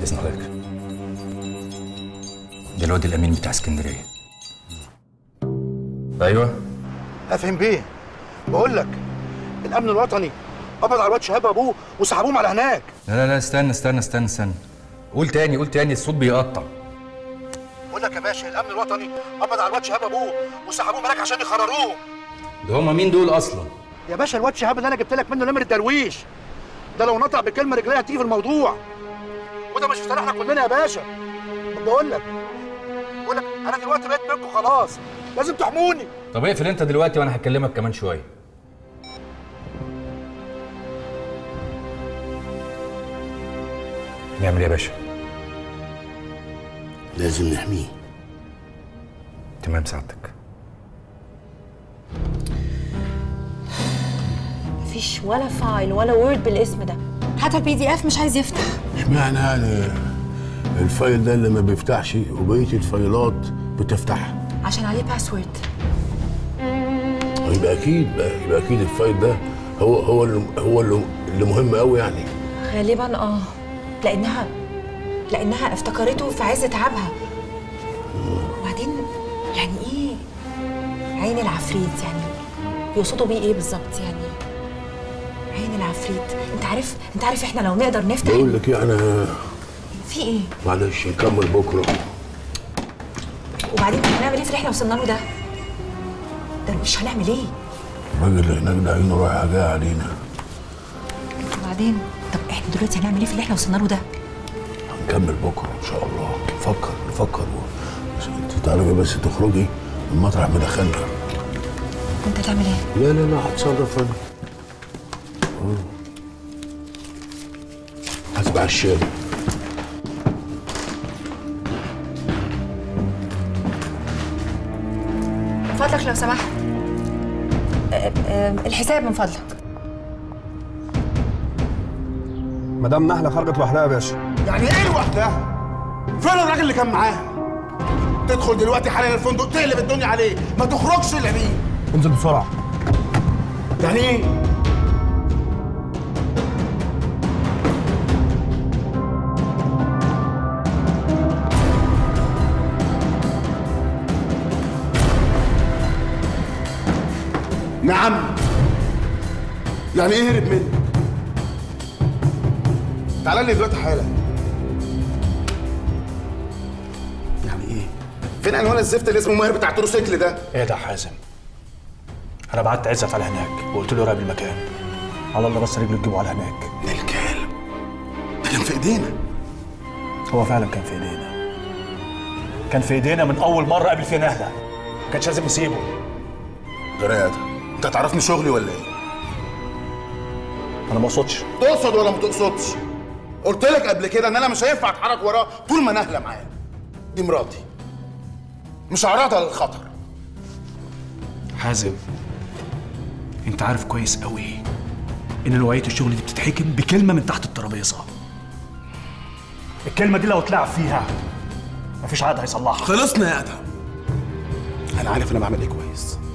باذن حضرتك ده الواد الامين بتاع اسكندريه ايوه افهم بيه بقول لك الامن الوطني قبض على الواد شهاب ابوه وسحبوهم على هناك لا لا لا استنى استنى استنى استنى قول تاني قول تاني الصوت بيقطع بقول لك يا باشا الامن الوطني قبض على الواد شهاب ابوه وسحبوهم هناك عشان يخرروه ده هما مين دول اصلا يا باشا الواد شهاب اللي انا جبت لك منه نمر الدرويش ده لو نطق بكلمه رجليه هتيجي في الموضوع وده مش في صالحنا كلنا يا باشا بقول لك بقول لك انا دلوقتي بقيت منكم خلاص لازم تحموني طب اقفل انت دلوقتي وانا هكلمك كمان شويه نعمل ايه يا باشا لازم نحميه تمام سعادتك مفيش ولا فايل ولا وورد بالاسم ده حتى البي دي اف مش عايز يفتح اشمعنى يعني الفايل ده اللي ما بيفتحش وبقيه الفايلات بتفتح عشان عليه باسورد يبقى اكيد بقى يبقى اكيد الفايل ده هو هو اللي هو اللي, اللي مهم قوي يعني غالبا اه لانها لانها افتكرته في عز تعبها وبعدين يعني ايه عين العفريت يعني يقصدوا بيه ايه بالظبط يعني عين العفريت انت عارف انت عارف احنا لو نقدر نفتح بقول لك ايه انا في ايه معلش نكمل بكره وبعدين احنا هنعمل ايه في اللي احنا وصلنا له ده درويش هنعمل ايه الراجل اللي هناك ده عينه رايحه جايه علينا وبعدين طب احنا دلوقتي هنعمل ايه في اللي احنا وصلنا له ده هنكمل بكره ان شاء الله نفكر نفكر بس انت تعرفي بس تخرجي من مطرح ما دخلنا وانت هتعمل ايه لا لا لا هتصرف انا آه. هتبع الشارع من فضلك لو سمحت أه، أه، الحساب من فضلك مدام نحله خرجت لوحدها يا باشا يعني ايه لوحدها؟ فين الراجل اللي كان معاها؟ تدخل دلوقتي حالا الفندق تقلب الدنيا عليه ما تخرجش الا بيه انزل بسرعه يعني ايه؟ نعم يعني ايه هرب منك؟ تعالى لي دلوقتي حالا يعني ايه؟ فين عنوان الزفت اللي اسمه ماهر بتاع التروسيكل ده؟ ايه ده يا حازم انا بعت عزت على هناك وقلت له راقب المكان على الله بس رجله تجيبه على هناك الكلب ده كان في ايدينا هو فعلا كان في ايدينا كان في ايدينا من اول مره قابل فيها نهله ما كانش لازم نسيبه جرايه انت تعرفني شغلي ولا ايه؟ انا ما اقصدش تقصد ولا ما تقصدش؟ قلت لك قبل كده ان انا مش هينفع اتحرك وراه طول ما نهله معاه دي مراتي مش هعرضها للخطر حازم انت عارف كويس قوي ان نوعيه الشغل دي بتتحكم بكلمه من تحت الترابيزه الكلمه دي لو اتلعب فيها مفيش عقد هيصلحها خلصنا يا ادهم انا عارف انا بعمل ايه كويس